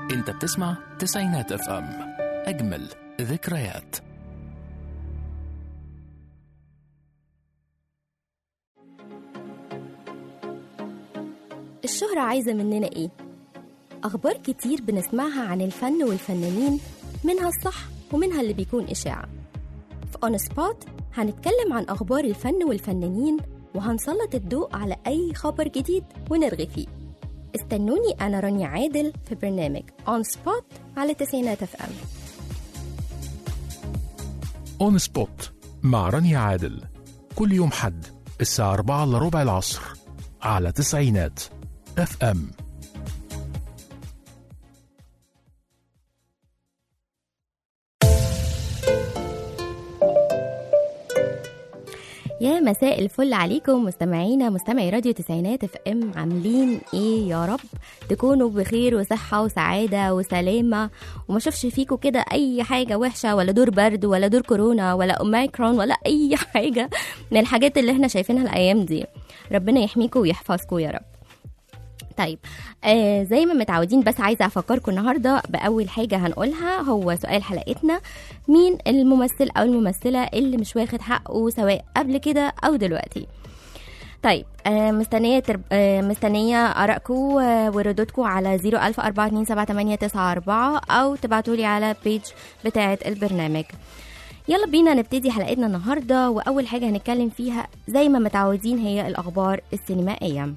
انت بتسمع تسعينات اف ام اجمل ذكريات الشهرة عايزة مننا إيه؟ أخبار كتير بنسمعها عن الفن والفنانين منها الصح ومنها اللي بيكون إشاعة في أون سبوت هنتكلم عن أخبار الفن والفنانين وهنسلط الضوء على أي خبر جديد ونرغي فيه استنوني أنا رانيا عادل في برنامج أون سبوت على تسعينات اف ام اون سبوت مع رانيا عادل كل يوم حد الساعة 4 الا ربع العصر على تسعينات اف ام يا مساء الفل عليكم مستمعينا مستمعي راديو تسعينات اف ام عاملين ايه يا رب تكونوا بخير وصحة وسعادة وسلامة وما اشوفش فيكم كده اي حاجة وحشة ولا دور برد ولا دور كورونا ولا اوميكرون ولا اي حاجة من الحاجات اللي احنا شايفينها الايام دي ربنا يحميكم ويحفظكم يا رب طيب آه زي ما متعودين بس عايزه افكركم النهارده باول حاجه هنقولها هو سؤال حلقتنا مين الممثل او الممثله اللي مش واخد حقه سواء قبل كده او دلوقتي طيب آه مستنيه ترب... آه مستنيه ارائكم آه وردودكم على 004278994 او تبعتوا لي على بيج بتاعه البرنامج يلا بينا نبتدي حلقتنا النهارده واول حاجه هنتكلم فيها زي ما متعودين هي الاخبار السينمائيه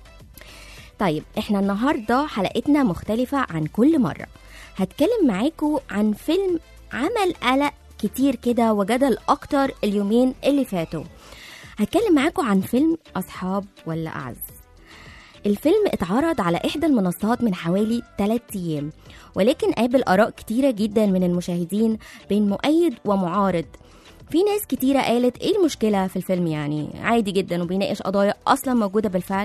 طيب احنا النهارده حلقتنا مختلفة عن كل مرة هتكلم معاكم عن فيلم عمل قلق كتير كده وجدل اكتر اليومين اللي فاتوا هتكلم معاكم عن فيلم اصحاب ولا اعز الفيلم اتعرض على احدى المنصات من حوالي 3 ايام ولكن قابل اراء كتيرة جدا من المشاهدين بين مؤيد ومعارض في ناس كتيرة قالت ايه المشكلة في الفيلم يعني عادي جدا وبيناقش قضايا اصلا موجودة بالفعل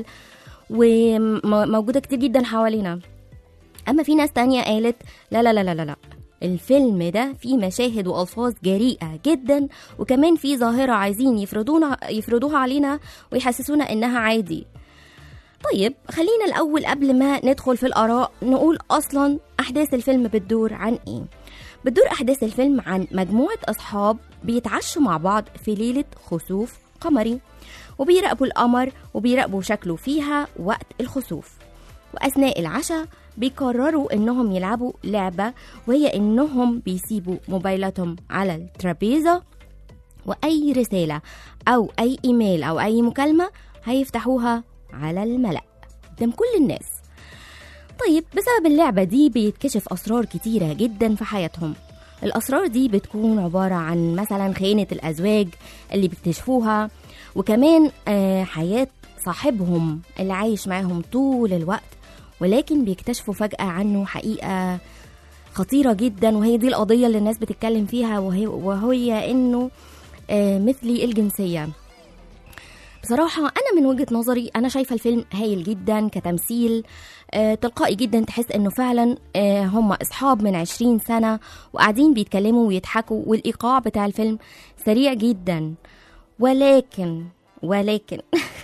وموجودة كتير جدا حوالينا أما في ناس تانية قالت لا لا لا لا لا, لا. الفيلم ده فيه مشاهد وألفاظ جريئة جدا وكمان فيه ظاهرة عايزين يفرضونا يفرضوها علينا ويحسسونا إنها عادي طيب خلينا الأول قبل ما ندخل في الآراء نقول أصلا أحداث الفيلم بتدور عن إيه بتدور أحداث الفيلم عن مجموعة أصحاب بيتعشوا مع بعض في ليلة خسوف قمري وبيراقبوا القمر وبيراقبوا شكله فيها وقت الخسوف وأثناء العشاء بيقرروا إنهم يلعبوا لعبة وهي إنهم بيسيبوا موبايلاتهم على الترابيزة وأي رسالة أو أي إيميل أو أي مكالمة هيفتحوها على الملأ قدام كل الناس طيب بسبب اللعبة دي بيتكشف أسرار كتيرة جدا في حياتهم الأسرار دي بتكون عبارة عن مثلا خيانة الأزواج اللي بيكتشفوها وكمان آه حياة صاحبهم اللي عايش معاهم طول الوقت ولكن بيكتشفوا فجأة عنه حقيقة خطيرة جدا وهي دي القضية اللي الناس بتتكلم فيها وهي, وهي إنه آه مثلي الجنسية بصراحة أنا من وجهة نظري أنا شايفة الفيلم هايل جدا كتمثيل آه تلقائي جدا تحس إنه فعلا آه هم أصحاب من عشرين سنة وقاعدين بيتكلموا ويضحكوا والإيقاع بتاع الفيلم سريع جدا ولكن ولكن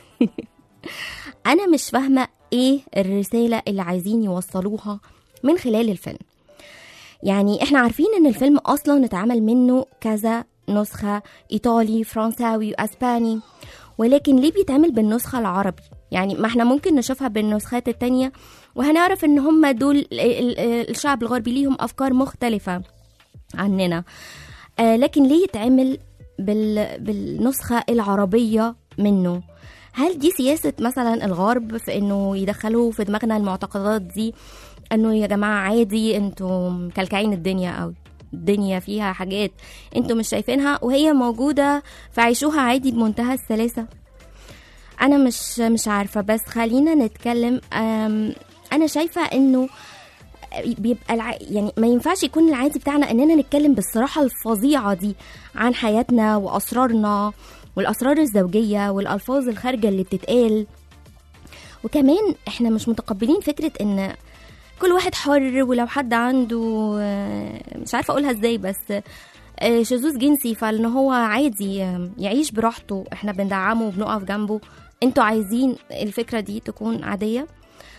أنا مش فاهمة إيه الرسالة اللي عايزين يوصلوها من خلال الفيلم يعني إحنا عارفين إن الفيلم أصلا اتعمل منه كذا نسخة إيطالي فرنساوي وأسباني ولكن ليه بيتعمل بالنسخة العربي يعني ما احنا ممكن نشوفها بالنسخات التانية وهنعرف ان هم دول الشعب الغربي ليهم افكار مختلفة عننا آه لكن ليه يتعمل بال... بالنسخة العربية منه هل دي سياسة مثلا الغرب في انه يدخلوا في دماغنا المعتقدات دي انه يا جماعة عادي انتوا مكلكعين الدنيا او الدنيا فيها حاجات انتوا مش شايفينها وهي موجودة فعيشوها عادي بمنتهى السلاسة انا مش مش عارفة بس خلينا نتكلم انا شايفة انه بيبقى الع... يعني ما ينفعش يكون العادي بتاعنا اننا نتكلم بالصراحه الفظيعه دي عن حياتنا واسرارنا والاسرار الزوجيه والالفاظ الخارجه اللي بتتقال وكمان احنا مش متقبلين فكره ان كل واحد حر ولو حد عنده مش عارفه اقولها ازاي بس شذوذ جنسي فان هو عادي يعيش براحته احنا بندعمه وبنقف جنبه انتوا عايزين الفكره دي تكون عاديه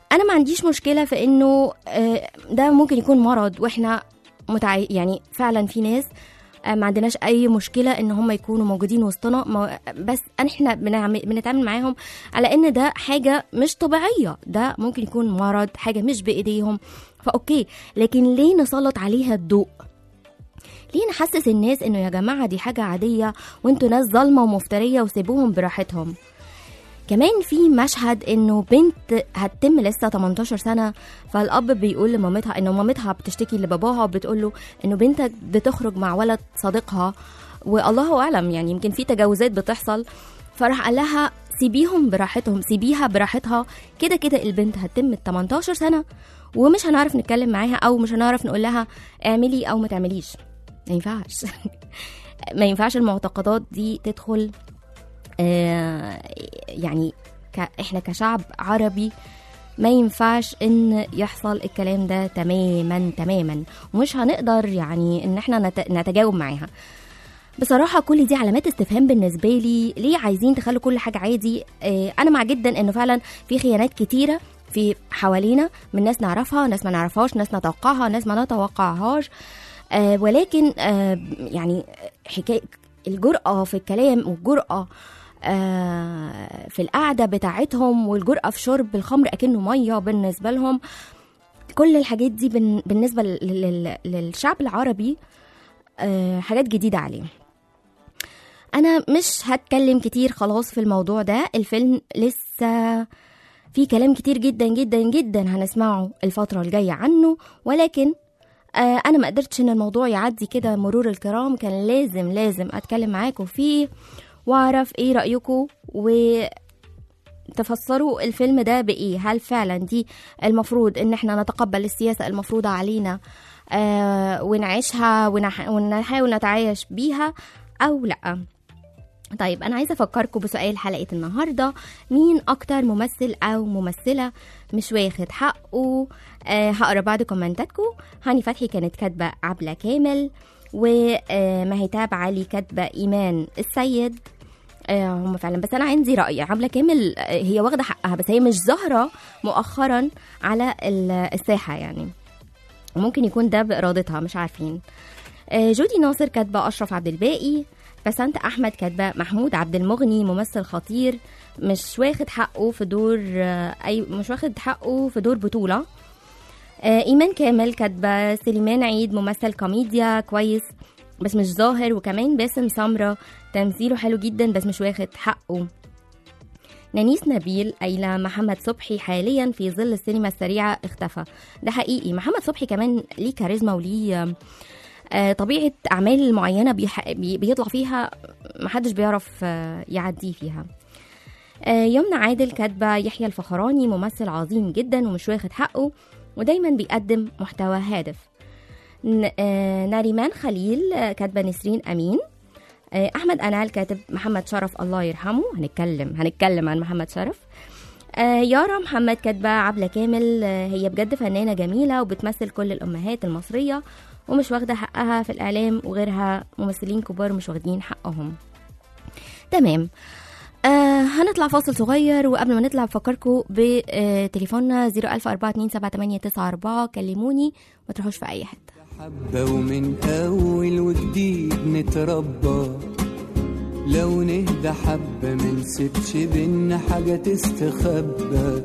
انا ما عنديش مشكله في انه آه، ده ممكن يكون مرض واحنا متع... يعني فعلا في ناس آه، ما عندناش اي مشكله ان هم يكونوا موجودين وسطنا ما- بس احنا بنعمل بنتعامل معاهم على ان ده حاجه مش طبيعيه ده ممكن يكون مرض حاجه مش بايديهم فاوكي لكن ليه نسلط عليها الضوء ليه نحسس الناس انه يا جماعه دي حاجه عاديه وانتوا ناس ظالمه ومفتريه وسيبوهم براحتهم كمان في مشهد انه بنت هتتم لسه 18 سنه فالاب بيقول لمامتها انه مامتها بتشتكي لباباها وبتقول له انه بنتك بتخرج مع ولد صديقها والله اعلم يعني يمكن في تجاوزات بتحصل فراح قال لها سيبيهم براحتهم سيبيها براحتها كده كده البنت هتتم 18 سنه ومش هنعرف نتكلم معاها او مش هنعرف نقول لها اعملي او ما تعمليش ما ينفعش ما ينفعش المعتقدات دي تدخل آه، يعني ك... احنا كشعب عربي ما ينفعش ان يحصل الكلام ده تماما تماما ومش هنقدر يعني ان احنا نت... نتجاوب معاها بصراحة كل دي علامات استفهام بالنسبة لي ليه عايزين تخلوا كل حاجة عادي آه، أنا مع جدا إنه فعلا في خيانات كتيرة في حوالينا من ناس نعرفها ناس ما نعرفهاش ناس نتوقعها ناس ما نتوقعهاش آه، ولكن آه، يعني حكاية الجرأة في الكلام والجرأة آه، في القعدة بتاعتهم والجرأة في شرب الخمر أكنه مية بالنسبة لهم كل الحاجات دي بن- بالنسبة لل- لل- للشعب العربي آه، حاجات جديدة عليه أنا مش هتكلم كتير خلاص في الموضوع ده الفيلم لسه في كلام كتير جدا جدا جدا هنسمعه الفترة الجاية عنه ولكن آه، أنا ما قدرتش إن الموضوع يعدي كده مرور الكرام كان لازم لازم أتكلم معاكم فيه وأعرف إيه رأيكم وتفسروا الفيلم ده بإيه هل فعلا دي المفروض إن إحنا نتقبل السياسة المفروضة علينا آه ونعيشها ونح- ونحاول نتعايش بيها أو لأ طيب أنا عايزة أفكركم بسؤال حلقة النهاردة مين أكتر ممثل أو ممثلة مش واخد حقه آه هقرا بعض كومنتاتكم هاني فتحي كانت كاتبة عبلة كامل ومهتاب علي كاتبة إيمان السيد آه، هم فعلا بس انا عندي راي عبله كامل آه، هي واخده حقها بس هي مش ظاهره مؤخرا على ال- الساحه يعني ممكن يكون ده بارادتها مش عارفين آه، جودي ناصر كاتبه اشرف عبد الباقي بسنت احمد كاتبه محمود عبد المغني ممثل خطير مش واخد حقه في دور آه، اي مش واخد حقه في دور بطوله آه، ايمان كامل كاتبه سليمان عيد ممثل كوميديا كويس بس مش ظاهر وكمان باسم سمرة تمثيله حلو جدا بس مش واخد حقه نانيس نبيل قايلة محمد صبحي حاليا في ظل السينما السريعة اختفى ده حقيقي محمد صبحي كمان ليه كاريزما وليه آه، طبيعة أعمال معينة بيح... بي- بيطلع فيها محدش بيعرف آه، يعديه فيها آه، يمنى عادل كاتبة يحيى الفخراني ممثل عظيم جدا ومش واخد حقه ودايما بيقدم محتوى هادف ن- آه، ناريمان خليل آه، كاتبة نسرين أمين آه، أحمد أنال كاتب محمد شرف الله يرحمه هنتكلم هنتكلم عن محمد شرف آه، يارا محمد كاتبة عبلة كامل آه، هي بجد فنانة جميلة وبتمثل كل الأمهات المصرية ومش واخدة حقها في الإعلام وغيرها ممثلين كبار مش واخدين حقهم تمام آه هنطلع فاصل صغير وقبل ما نطلع بفكركم بتليفوننا 010427894 كلموني ما تروحوش في أي حتة حبة ومن أول وجديد نتربى لو نهدى حبة منسيبش بينا حاجة تستخبى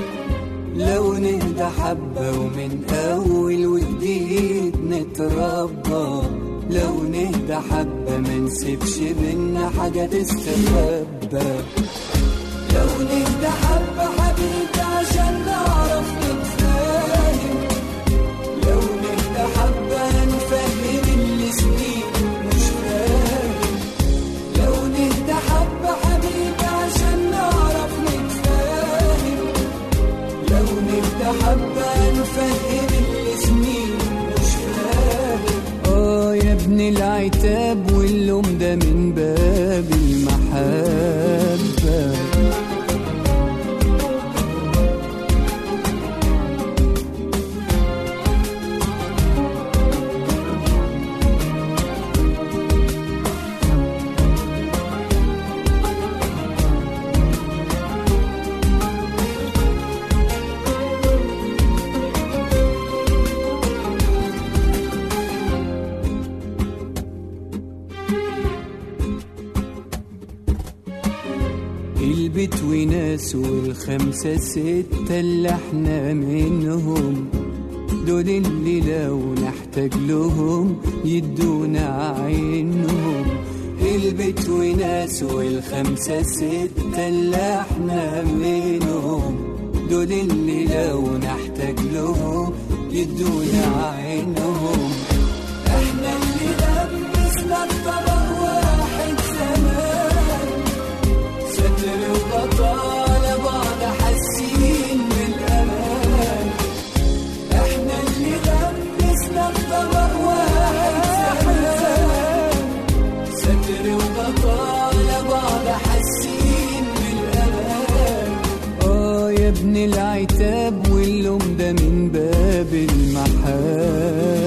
لو نهدى حبة ومن أول وجديد نتربى لو نهدى حبة منسيبش بينا حاجة تستخبى لو نهدى حبة حبيبي عشان نعرف نتفاهم لو نهدى حبة نفهم اللي سنين مش فاهم لو نهدى حبة حبيبي عشان نعرف نتفاهم لو نهدى حبة نفهم اللي سنين مش فاهم اه يا ابن العتاب واللوم ده من باب المحبة وناس والخمسة ستة اللي احنا منهم دول اللي لو نحتاج لهم يدونا عينهم البيت وناس والخمسة ستة اللي احنا منهم دول اللي لو نحتاج لهم يدونا عينهم احنا اللي لبسنا الطبق واحد زمان ستر وغطاء لبعض حاسين بالامان احنا اللي لبسنا الطبق واحد زمان ستر وغطاء لبعض حاسين بالامان اه يا ابن العتاب واللوم ده من باب المحبه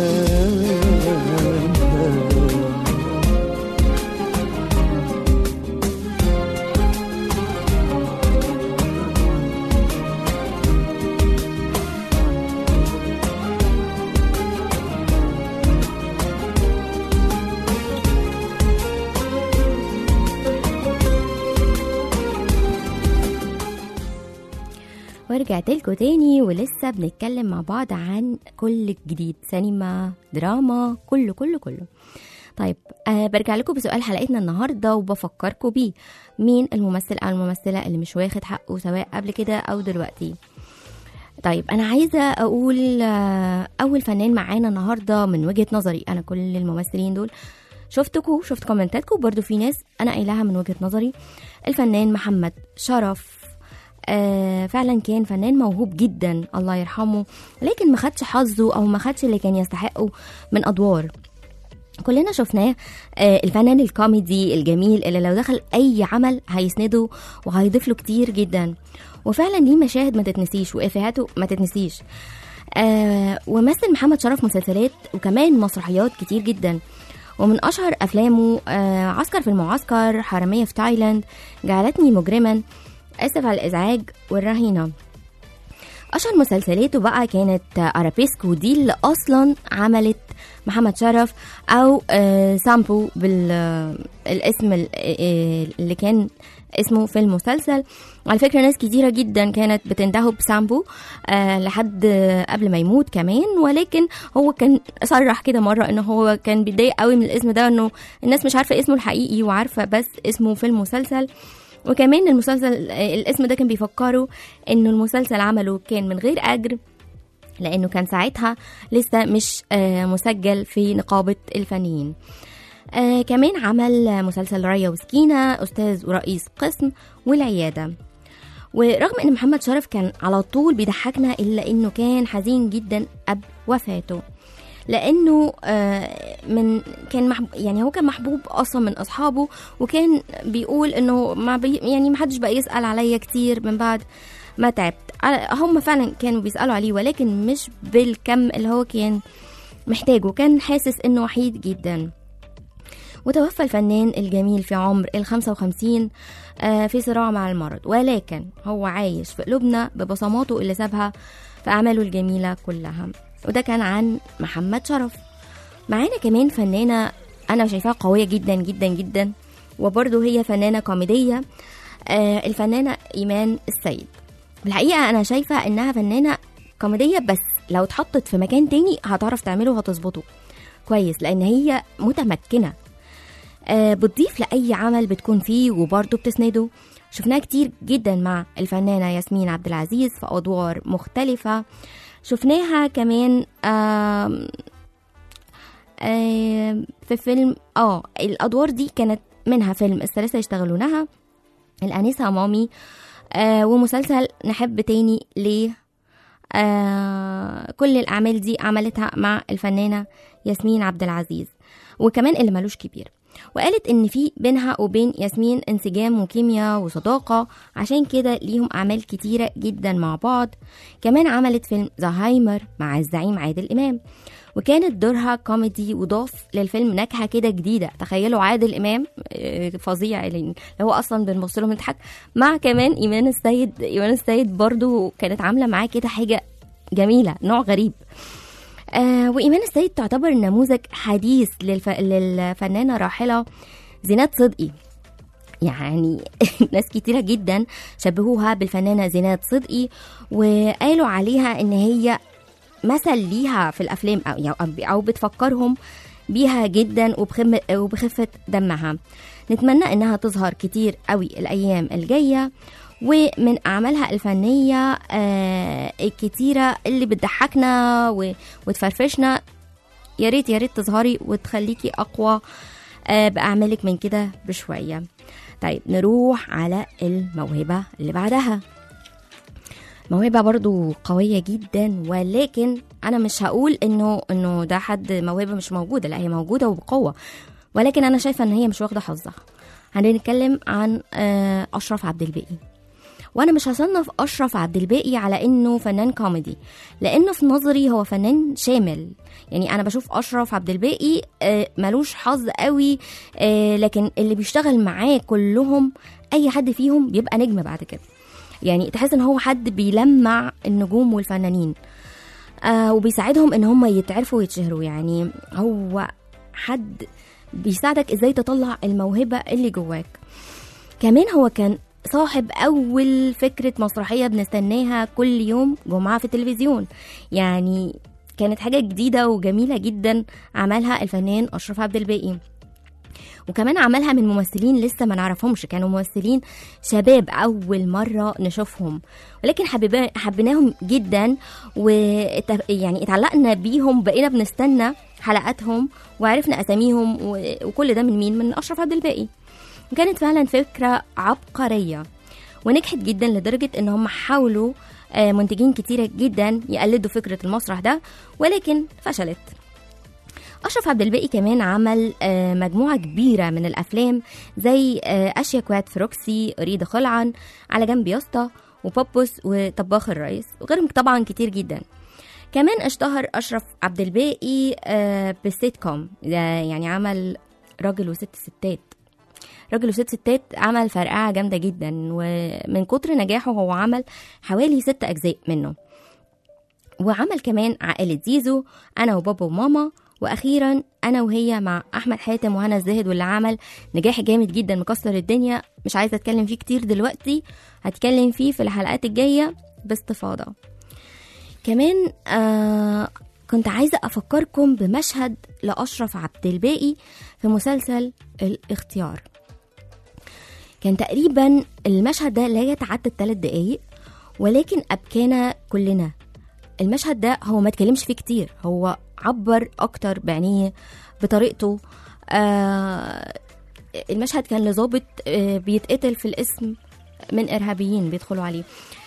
ورجعت لكم تاني ولسه بنتكلم مع بعض عن كل جديد سينما دراما كله كله كله طيب أه برجع لكم بسؤال حلقتنا النهارده وبفكركم بيه مين الممثل او الممثله اللي مش واخد حقه سواء قبل كده او دلوقتي طيب انا عايزه اقول آه، اول فنان معانا النهارده من وجهه نظري انا كل الممثلين دول شفتكم شفت كومنتاتكم برضو في ناس انا قايلاها من وجهه نظري الفنان محمد شرف آه فعلا كان فنان موهوب جدا الله يرحمه لكن ما خدش حظه او ما خدش اللي كان يستحقه من ادوار كلنا شفناه آه الفنان الكوميدي الجميل اللي لو دخل اي عمل هيسنده وهيضيف له كتير جدا وفعلا ليه مشاهد ما تتنسيش وافيهاته ما تتنسيش آه ومثل محمد شرف مسلسلات وكمان مسرحيات كتير جدا ومن اشهر افلامه آه عسكر في المعسكر حراميه في تايلاند جعلتني مجرما اسف على الازعاج والرهينه اشهر مسلسلاته بقى كانت ارابيسكو دي اللي اصلا عملت محمد شرف او آه، سامبو بالاسم اللي كان اسمه في المسلسل على فكره ناس كتيره جدا كانت بتندهه بسامبو آه لحد قبل ما يموت كمان ولكن هو كان صرح كده مره ان هو كان بيتضايق قوي من الاسم ده انه الناس مش عارفه اسمه الحقيقي وعارفه بس اسمه في المسلسل وكمان المسلسل الاسم ده كان بيفكروا انه المسلسل عمله كان من غير اجر لانه كان ساعتها لسه مش آه، مسجل في نقابه الفنيين آه كمان عمل مسلسل ريا وسكينة أستاذ ورئيس قسم والعيادة ورغم ان محمد شرف كان على طول بيضحكنا الا انه كان حزين جدا قبل وفاته لانه آه، من كان محبوب يعني هو كان محبوب اصلا من اصحابه وكان بيقول انه ما بي يعني ما حدش بقى يسال عليا كتير من بعد ما تعبت على- هم فعلا كانوا بيسالوا عليه ولكن مش بالكم اللي هو كان محتاجه كان حاسس انه وحيد جدا وتوفى الفنان الجميل في عمر ال 55 آه، في صراع مع المرض ولكن هو عايش في قلوبنا ببصماته اللي سابها في أعماله الجميلة كلها وده كان عن محمد شرف معانا كمان فنانة أنا شايفاها قوية جدا جدا جدا وبرضه هي فنانة كوميدية آه، الفنانة إيمان السيد الحقيقة أنا شايفة إنها فنانة كوميدية بس لو اتحطت في مكان تاني هتعرف تعمله وهتظبطه كويس لأن هي متمكنة آه، بتضيف لأي عمل بتكون فيه وبرضه بتسنده شفناها كتير جدا مع الفنانة ياسمين عبد العزيز في أدوار مختلفة شفناها كمان آم، آم، في فيلم اه الأدوار دي كانت منها فيلم الثلاثة يشتغلونها الأنسة مامي آه ومسلسل نحب تاني ليه آه كل الأعمال دي عملتها مع الفنانة ياسمين عبد العزيز وكمان اللي ملوش كبير وقالت ان في بينها وبين ياسمين انسجام وكيمياء وصداقة عشان كده ليهم اعمال كتيرة جدا مع بعض كمان عملت فيلم زهايمر مع الزعيم عادل امام وكانت دورها كوميدي وضاف للفيلم نكهة كده جديدة تخيلوا عادل امام آه، فظيع اللي هو اصلا بنبص له بنضحك مع كمان ايمان السيد ايمان السيد برضو كانت عاملة معاه كده حاجة جميلة نوع غريب آه وإيمان السيد تعتبر نموذج حديث للف... للفنانة راحلة زينات صدقي يعني ناس كتيرة جدا شبهوها بالفنانة زينات صدقي وقالوا عليها ان هي مثل ليها في الافلام او او بتفكرهم بيها جدا وبخم وبخفة دمها نتمنى انها تظهر كتير قوي الايام الجايه ومن اعمالها الفنيه آه الكتيره اللي بتضحكنا و- وتفرفشنا يا ريت يا ريت تظهري وتخليكي اقوى آه باعمالك من كده بشويه طيب نروح على الموهبه اللي بعدها موهبة برضو قوية جدا ولكن أنا مش هقول إنه إنه ده حد موهبة مش موجودة لا هي موجودة وبقوة ولكن أنا شايفة إن هي مش واخدة حظها هنتكلم عن آه، أشرف عبد الباقي وانا مش هصنف اشرف عبد الباقي على انه فنان كوميدي لانه في نظري هو فنان شامل يعني انا بشوف اشرف عبد الباقي آه، ملوش حظ قوي آه، لكن اللي بيشتغل معاه كلهم اي حد فيهم بيبقى نجم بعد كده يعني تحس ان هو حد بيلمع النجوم والفنانين آه وبيساعدهم ان هم يتعرفوا ويتشهروا يعني هو حد بيساعدك ازاي تطلع الموهبة اللي جواك كمان هو كان صاحب أول فكرة مسرحية بنستناها كل يوم جمعة في التلفزيون يعني كانت حاجة جديدة وجميلة جدا عملها الفنان أشرف عبد الباقي وكمان عملها من ممثلين لسه ما نعرفهمش كانوا ممثلين شباب أول مرة نشوفهم ولكن حبيبا- حبيناهم جدا و يعني اتعلقنا بيهم بقينا بنستنى حلقاتهم وعرفنا أساميهم و- وكل ده من مين من أشرف عبد الباقي وكانت فعلا فكرة عبقرية ونجحت جدا لدرجة ان هم حاولوا آه، منتجين كتيرة جدا يقلدوا فكرة المسرح ده ولكن فشلت أشرف عبد الباقي كمان عمل آه، مجموعة كبيرة من الأفلام زي آه، أشيا كوات فروكسي أريد خلعا على جنب يسطا وبوبوس وطباخ الرئيس وغيرهم طبعا كتير جدا كمان اشتهر أشرف عبد الباقي آه، بالسيت كوم ده يعني عمل راجل وست ستات راجل وست ستات عمل فرقعة جامدة جدا ومن كتر نجاحه هو عمل حوالي ست أجزاء منه وعمل كمان عائلة زيزو أنا وبابا وماما وأخيرا أنا وهي مع أحمد حاتم وهنا الزاهد واللي عمل نجاح جامد جدا مكسر الدنيا مش عايزة أتكلم فيه كتير دلوقتي هتكلم فيه في الحلقات الجاية باستفاضة كمان آه كنت عايزة أفكركم بمشهد لأشرف عبد الباقي في مسلسل الاختيار كان تقريبا المشهد ده لا يتعدى الثلاث دقايق ولكن أبكانا كلنا المشهد ده هو ما اتكلمش فيه كتير هو عبر أكتر بعينيه بطريقته آه المشهد كان لظابط آه بيتقتل في الاسم من إرهابيين بيدخلوا عليه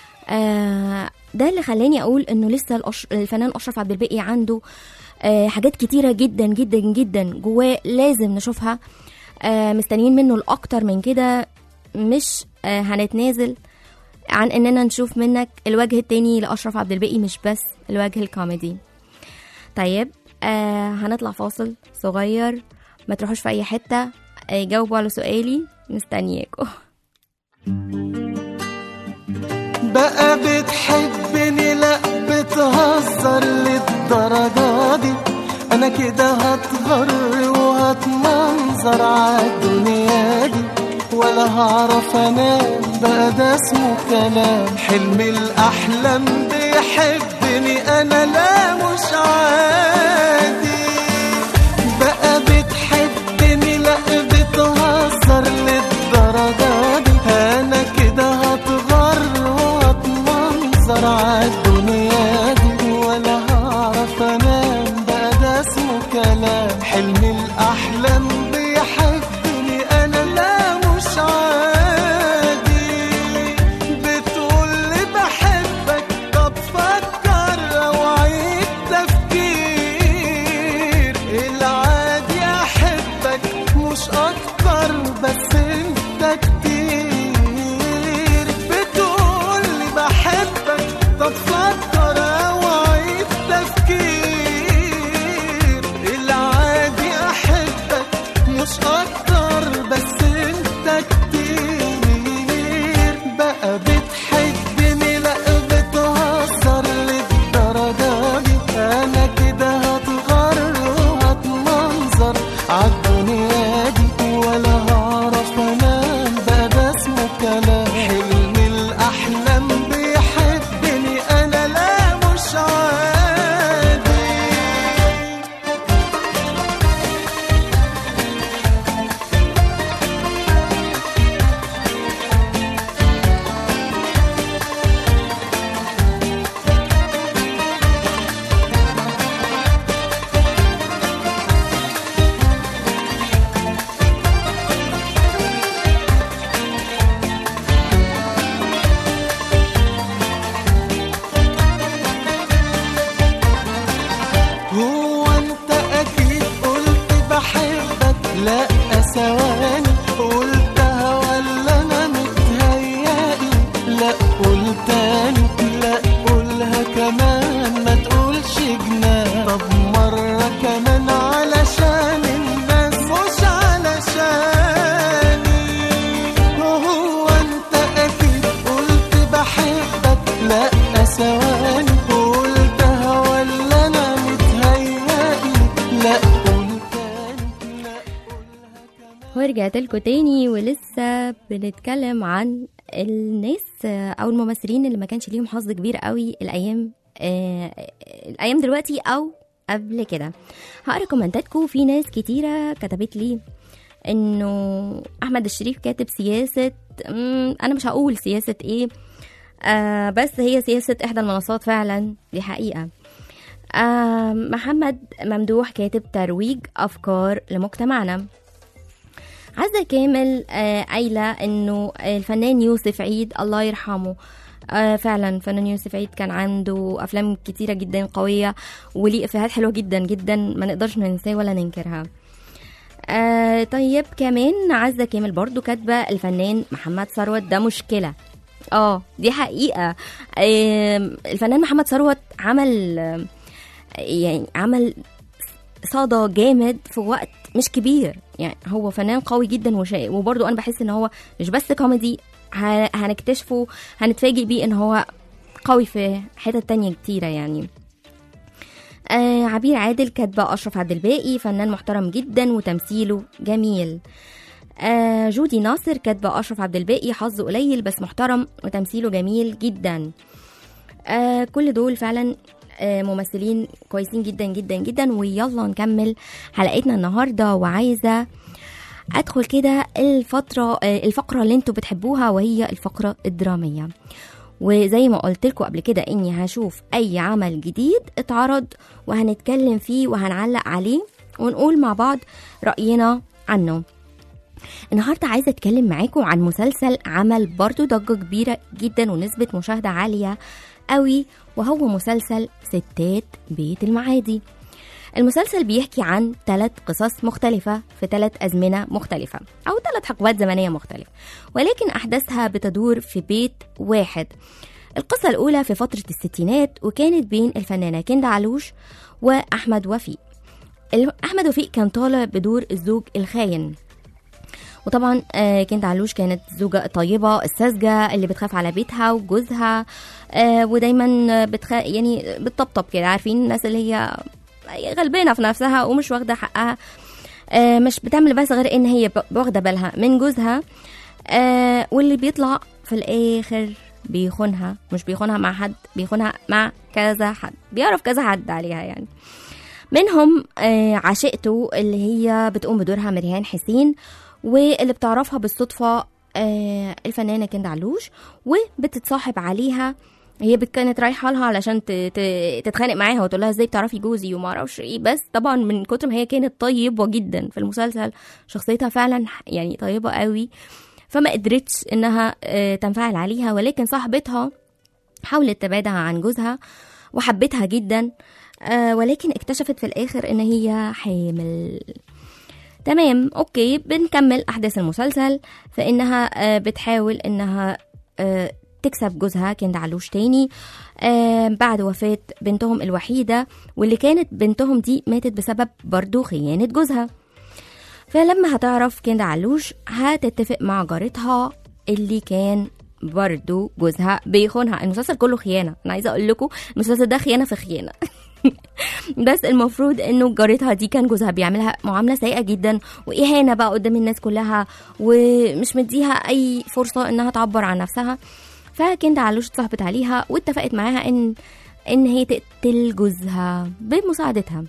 آه ده اللي خلاني أقول إنه لسه الأش... الفنان أشرف عبد الباقي عنده آه حاجات كتيرة جدا جدا جدا جواه لازم نشوفها آه مستنيين منه الأكتر من كده مش آه هنتنازل عن اننا نشوف منك الوجه التاني لاشرف عبد الباقي مش بس الوجه الكوميدي طيب آه هنطلع فاصل صغير ما تروحوش في اي حته آه جاوبوا على سؤالي مستنياكم بقى بتحبني لا بتهزر للدرجة دي انا كده هتغر وهتمنظر عالدنيا دي ولا هعرف انام بقى ده اسمه كلام حلم الاحلام بيحبني انا لا مش عادي بقى بتحبني لا بتهزر للدرجة دي انا كده هتغر وهتمنظر عالدنيا دي ولا هعرف انام بقى ده اسمه كلام حلم الاحلام بيحبني انا لا مش عادي بتقولي بحبك طب فكر ورجعت لكم تاني ولسه بنتكلم عن الناس آه، او الممثلين اللي ما كانش ليهم حظ كبير قوي الايام آه الايام دلوقتي او قبل كده هقرا كومنتاتكم في ناس كتيره كتبت لي انه احمد الشريف كاتب سياسه مم، انا مش هقول سياسه ايه آه بس هي سياسه احدى المنصات فعلا دي حقيقه آه محمد ممدوح كاتب ترويج افكار لمجتمعنا عزة كامل آه قايلة انه الفنان يوسف عيد الله يرحمه آه فعلا فنان يوسف عيد كان عنده افلام كتيرة جدا قوية وليه افيهات حلوة جدا جدا ما نقدرش ننساه ولا ننكرها آه طيب كمان عزة كامل برضو كاتبة الفنان محمد ثروت ده مشكلة اه دي حقيقة آه الفنان محمد ثروت عمل آه، يعني عمل صدى جامد في وقت مش كبير يعني هو فنان قوي جدا وشا... وبرضه انا بحس ان هو مش بس كوميدي ه... هنكتشفه هنتفاجئ بيه ان هو قوي في حتت تانية كتيرة يعني آه عبير عادل كاتبة أشرف عبد الباقي فنان محترم جدا وتمثيله جميل آه جودي ناصر كاتبة أشرف عبد الباقي حظه قليل بس محترم وتمثيله جميل جدا آه كل دول فعلا آه ممثلين كويسين جدا جدا جدا ويلا نكمل حلقتنا النهارده وعايزه ادخل كده الفتره آه الفقره اللي انتوا بتحبوها وهي الفقره الدراميه وزي ما قلت لكم قبل كده اني هشوف اي عمل جديد اتعرض وهنتكلم فيه وهنعلق عليه ونقول مع بعض راينا عنه النهارده عايزه اتكلم معاكم عن مسلسل عمل برضو ضجه كبيره جدا ونسبه مشاهده عاليه قوي وهو مسلسل ستات بيت المعادي المسلسل بيحكي عن ثلاث قصص مختلفة في ثلاث أزمنة مختلفة أو ثلاث حقبات زمنية مختلفة ولكن أحداثها بتدور في بيت واحد القصة الأولى في فترة الستينات وكانت بين الفنانة كندا علوش وأحمد وفيق ال- أحمد وفيق كان طالع بدور الزوج الخاين وطبعا آه، كنت علوش كانت زوجة طيبة الساذجة اللي بتخاف على بيتها وجوزها آه، ودايما بتخ... يعني بتطبطب كده عارفين الناس اللي هي غلبانة في نفسها ومش واخدة حقها آه، مش بتعمل بس غير ان هي ب- واخدة بالها من جوزها آه، واللي بيطلع في الاخر بيخونها مش بيخونها مع حد بيخونها مع كذا حد بيعرف كذا حد عليها يعني منهم آه، عشيقته اللي هي بتقوم بدورها مريهان حسين واللي بتعرفها بالصدفة آه، الفنانة كندا علوش وبتتصاحب عليها هي بت- كانت رايحه لها علشان ت- ت- تتخانق معاها وتقول لها ازاي بتعرفي جوزي وما اعرفش ايه بس طبعا من كتر ما هي كانت طيبه جدا في المسلسل شخصيتها فعلا يعني طيبه قوي فما قدرتش انها آه، تنفعل عليها ولكن صاحبتها حاولت تبعدها عن جوزها وحبتها جدا آه، ولكن اكتشفت في الاخر ان هي حامل تمام اوكي بنكمل احداث المسلسل فانها آه، بتحاول انها آه، تكسب جوزها كند علوش تاني آه، بعد وفاة بنتهم الوحيدة واللي كانت بنتهم دي ماتت بسبب برضو خيانة جوزها فلما هتعرف كند علوش هتتفق مع جارتها اللي كان برضو جوزها بيخونها المسلسل كله خيانة أنا عايزة أقول لكم المسلسل ده خيانة في خيانة بس المفروض انه جارتها دي كان جوزها بيعملها معامله سيئه جدا واهانه بقى قدام الناس كلها ومش مديها اي فرصه انها تعبر عن نفسها فكنت علوش اتصاحبت عليها واتفقت معاها ان ان هي تقتل جوزها بمساعدتها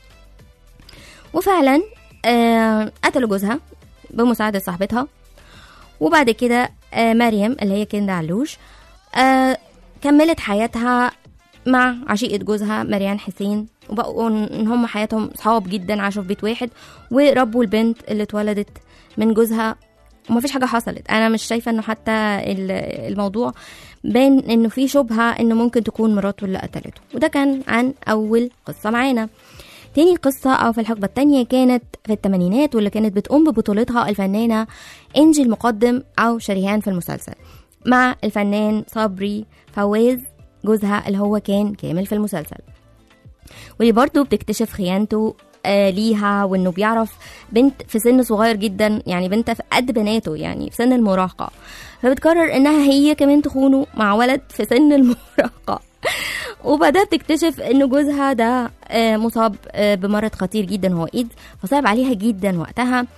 وفعلا آه قتلوا جوزها بمساعده صاحبتها وبعد كده آه مريم اللي هي كندا علوش آه كملت حياتها مع عشيقة جوزها مريان حسين وبقوا ان هم حياتهم صحاب جدا عاشوا في بيت واحد وربوا البنت اللي اتولدت من جوزها وما فيش حاجة حصلت انا مش شايفة انه حتى ال- الموضوع بان انه في شبهة انه ممكن تكون مراته اللي قتلته وده كان عن اول قصة معانا تاني قصة أو في الحقبة التانية كانت في الثمانينات واللي كانت بتقوم ببطولتها الفنانة إنجي المقدم أو شريهان في المسلسل مع الفنان صبري فواز جوزها اللي هو كان كامل في المسلسل واللي برضه بتكتشف خيانته آه ليها وانه بيعرف بنت في سن صغير جدا يعني بنت في قد بناته يعني في سن المراهقة فبتقرر انها هي كمان تخونه مع ولد في سن المراهقة وبعدها بتكتشف ان جوزها ده آه، مصاب آه، بمرض خطير جدا هو ايدز فصعب عليها جدا وقتها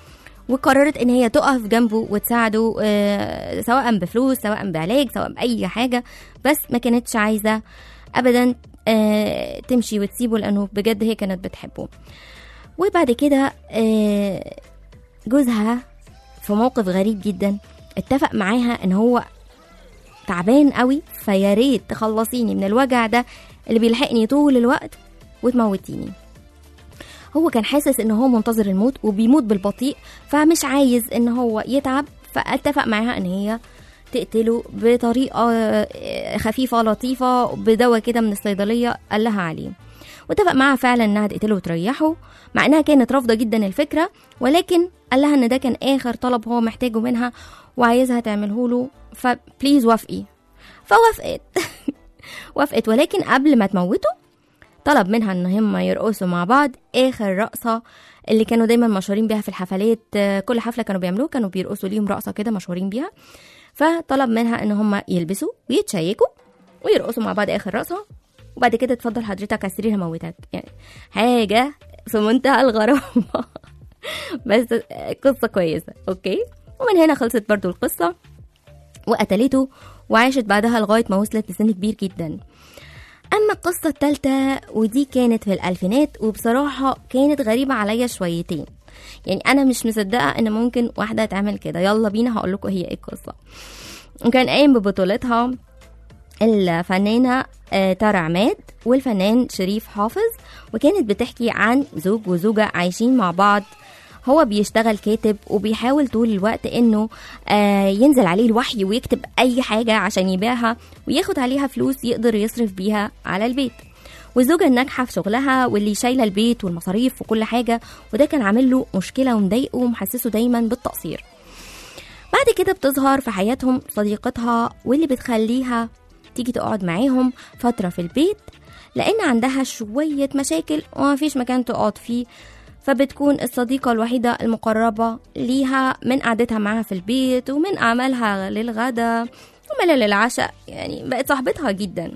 وقررت ان هي تقف جنبه وتساعده آه، سواء بفلوس سواء بعلاج سواء باي حاجه بس ما كانتش عايزه ابدا آه، تمشي وتسيبه لانه بجد هي كانت بتحبه وبعد كده آه، جوزها في موقف غريب جدا اتفق معاها ان هو تعبان قوي فيا ريت تخلصيني من الوجع ده اللي بيلحقني طول الوقت وتموتيني هو كان حاسس ان هو منتظر الموت وبيموت بالبطيء فمش عايز ان هو يتعب فاتفق معاها ان هي تقتله بطريقة آه، خفيفة لطيفة بدواء كده من الصيدلية قال لها عليه واتفق معاها فعلا انها تقتله وتريحه مع انها كانت رافضة جدا الفكرة ولكن قال لها ان ده كان اخر طلب هو محتاجه منها وعايزها تعمله له فبليز وافقي فوافقت وافقت ولكن قبل ما تموته طلب منها ان هم يرقصوا مع بعض اخر رقصه اللي كانوا دايما مشهورين بيها في الحفلات آه، كل حفله كانوا بيعملوه كانوا بيرقصوا ليهم رقصه كده مشهورين بيها فطلب منها ان هم يلبسوا ويتشيكوا ويرقصوا مع بعض اخر رقصه وبعد كده تفضل حضرتك على السرير هموتك يعني حاجه في منتهى الغرابه بس آه، قصه كويسه اوكي ومن هنا خلصت برضو القصه وقتلته وعاشت بعدها لغايه ما وصلت لسن كبير جدا أما القصة التالتة ودي كانت في الألفينات وبصراحة كانت غريبة عليا شويتين يعني أنا مش مصدقة إن ممكن واحدة تعمل كده يلا بينا هقول لكم هي إيه القصة وكان قايم ببطولتها الفنانة آه، تارا عماد والفنان شريف حافظ وكانت بتحكي عن زوج وزوجة عايشين مع بعض هو بيشتغل كاتب وبيحاول طول الوقت انه آه ينزل عليه الوحي ويكتب اي حاجة عشان يبيعها وياخد عليها فلوس يقدر يصرف بيها على البيت والزوجة الناجحة في شغلها واللي شايلة البيت والمصاريف وكل حاجة وده كان عامل له مشكلة ومضايقه ومحسسه دايما بالتقصير بعد كده بتظهر في حياتهم صديقتها واللي بتخليها تيجي تقعد معاهم فترة في البيت لأن عندها شوية مشاكل ومفيش مكان تقعد فيه فبتكون الصديقة الوحيدة المقربة ليها من قعدتها معاها في البيت ومن أعمالها للغدا ومن للعشاء يعني بقت صاحبتها جدا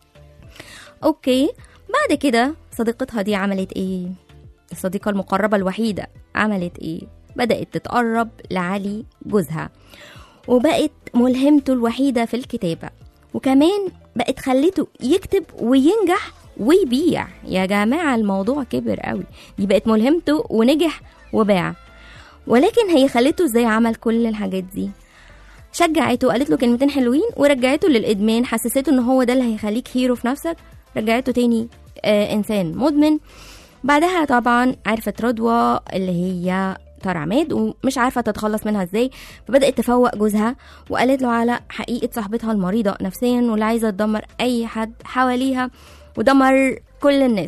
أوكي بعد كده صديقتها دي عملت إيه؟ الصديقة المقربة الوحيدة عملت إيه؟ بدأت تتقرب لعلي جوزها وبقت ملهمته الوحيدة في الكتابة وكمان بقت خلته يكتب وينجح ويبيع يا جماعة الموضوع كبر قوي دي بقت ملهمته ونجح وباع ولكن هي خلته ازاي عمل كل الحاجات دي شجعته قالت له كلمتين حلوين ورجعته للادمان حسسته ان هو ده اللي هيخليك هيرو في نفسك رجعته تاني آه انسان مدمن بعدها طبعا عرفت رضوى اللي هي ترى عماد ومش عارفه تتخلص منها ازاي فبدات تفوق جوزها وقالت له على حقيقه صاحبتها المريضه نفسيا واللي عايزه تدمر اي حد حواليها ودمر كل الناس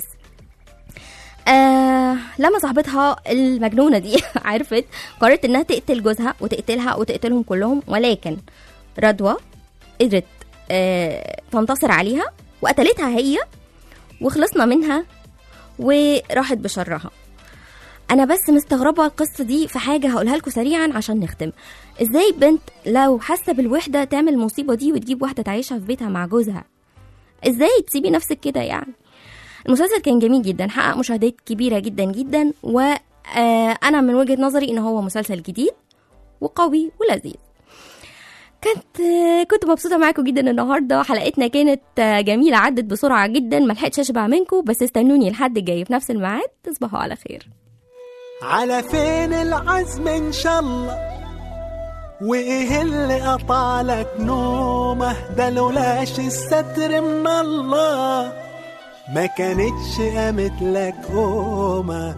آه لما صاحبتها المجنونه دي عرفت قررت انها تقتل جوزها وتقتلها وتقتلهم كلهم ولكن رضوى قدرت آه تنتصر عليها وقتلتها هي وخلصنا منها وراحت بشرها انا بس مستغربه القصه دي في حاجه هقولها لكم سريعا عشان نختم ازاي بنت لو حاسه بالوحده تعمل المصيبه دي وتجيب واحده تعيشها في بيتها مع جوزها ازاي تسيبي نفسك كده يعني المسلسل كان جميل جدا حقق مشاهدات كبيره جدا جدا وانا من وجهه نظري ان هو مسلسل جديد وقوي ولذيذ كانت كنت مبسوطة معاكم جدا النهاردة حلقتنا كانت جميلة عدت بسرعة جدا ملحقتش أشبع منكم بس استنوني لحد الجاي في نفس الميعاد تصبحوا على خير على فين العزم ان شاء الله وايه اللي قطعلك نومه ده لولاش الستر من الله ما كانتش قامت لك قومه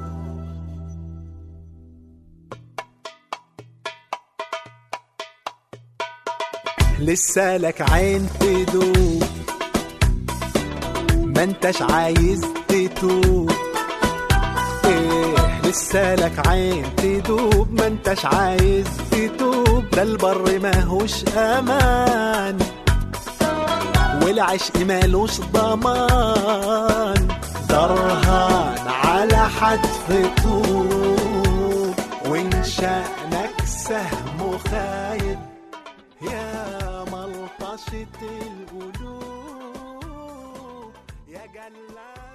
لسه لك عين تدوب ما انتش عايز تتوب ايه لسه لك عين تدوب ما انتش عايز تتوب ده البر ماهوش امان والعشق مالوش ضمان درهان على حتف طوب وان شأنك سهم خايب يا ملطشة القلوب يا جلال